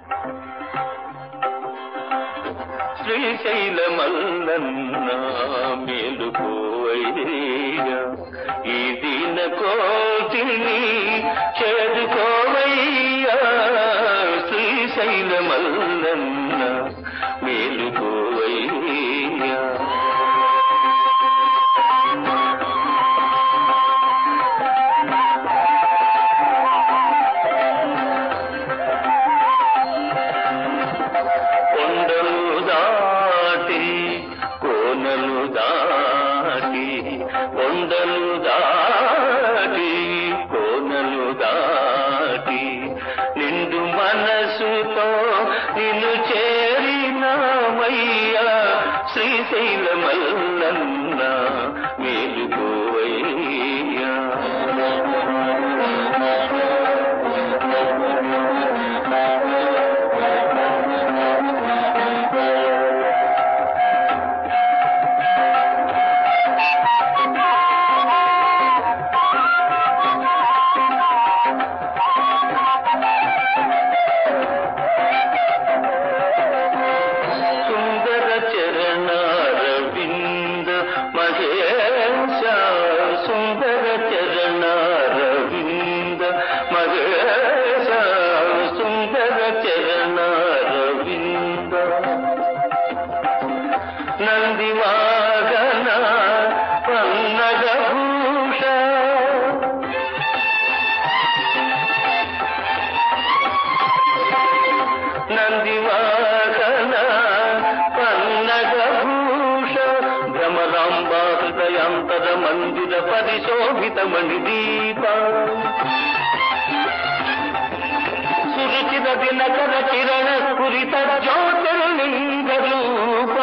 శ్రీశైలమల్లన్న మేలుకోవయ్యా ఈ దీన కోటిని చేరుకోవయ్యా శ్రీశైలమల్లన్న మేలుకోవయ్యా కొండలు దాటి కోనలు దాటి కొండలు దాటి కోనలు దాటి నిండు మనసుతో నిన్ను చేరినామయ్యా శ్రీశైలమల్లన్న మేలుకోవయ్యా సుందర చరణారవింద మహేశ సుందర చరణారవింద మహేశ సుందర చరణారవింద నందివాగన పన్నగ భూష నందివాహన పన్నగ భూష భ్రమరాంబ హృదయాంతర మందిర పరిశోభిత మణిదీప సురుచిర దినకర కిరణ స్ఫురిత జ్యోతిర్లింగ రూప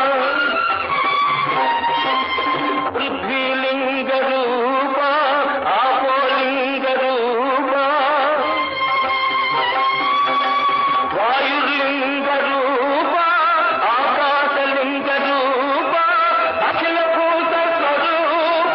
పృథ్వీలింగ రూప ఆపోలింగ రూప వాయుర్లింగ రూప ఆకాశలింగ రూప అఖిల భూత స్వరూప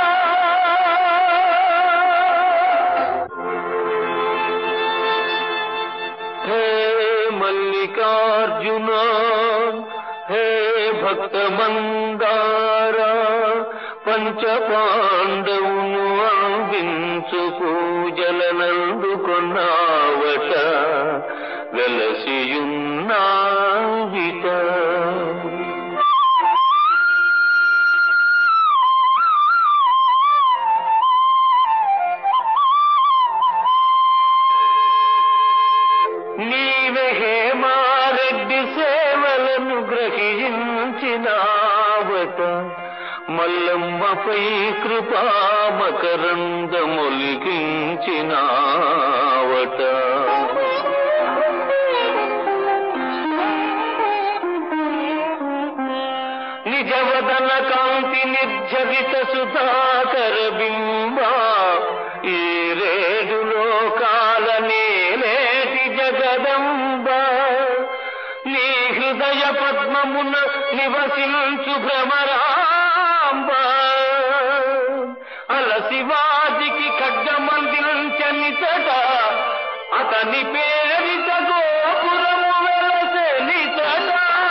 హే మల్లికార్జున హే భక్త మందార పంచ పాండవును అందించు పూజలనందుకొన్నావట వెలసియున్నావిట నీవే హేమారెడ్డి సేవలను గ్రహించినావట మల్లమ్మపై కృపామకరందమొలికించినావట నిజవదన కాంతి నిర్జరిత సుధాకర బింబ ఈ రేడు లోకాల నేలేటి జగదంబ నీ హృదయ పద్మమున నివసించు భ్రమరాంబ అలసివాదికి ఖడ్గమందించనితట అతని పేరిట గోపురము వెలసెనితట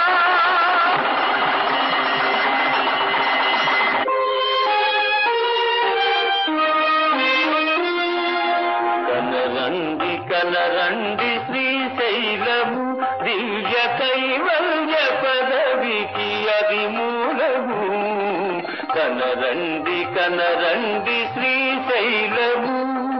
కనరండి కనరండి శ్రీశైలము దివ్య కైవల్య పదవికి అది మూలము కనరండి కనరండి శ్రీశైలము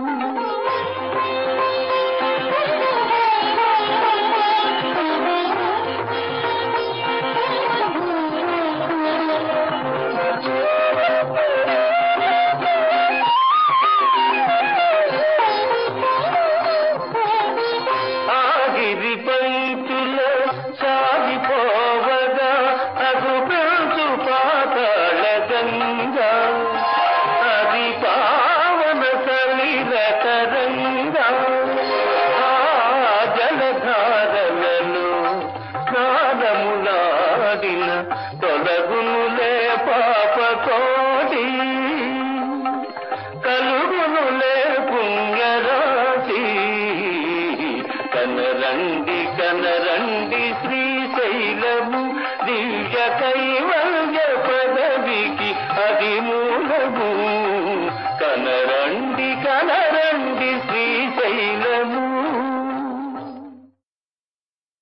ఆగిరి పంచుల సాగిపోవగా అగు పెంచు పాతాళ గంగా అది పావన సలిల తరంగా ఆ జలధారలను స్నానములాడిన తొలగునులే పాప కోటి కలుగునులే పుణ్యరాశి కనరండి కనరండి శ్రీశైలము దివ్య కైవల్య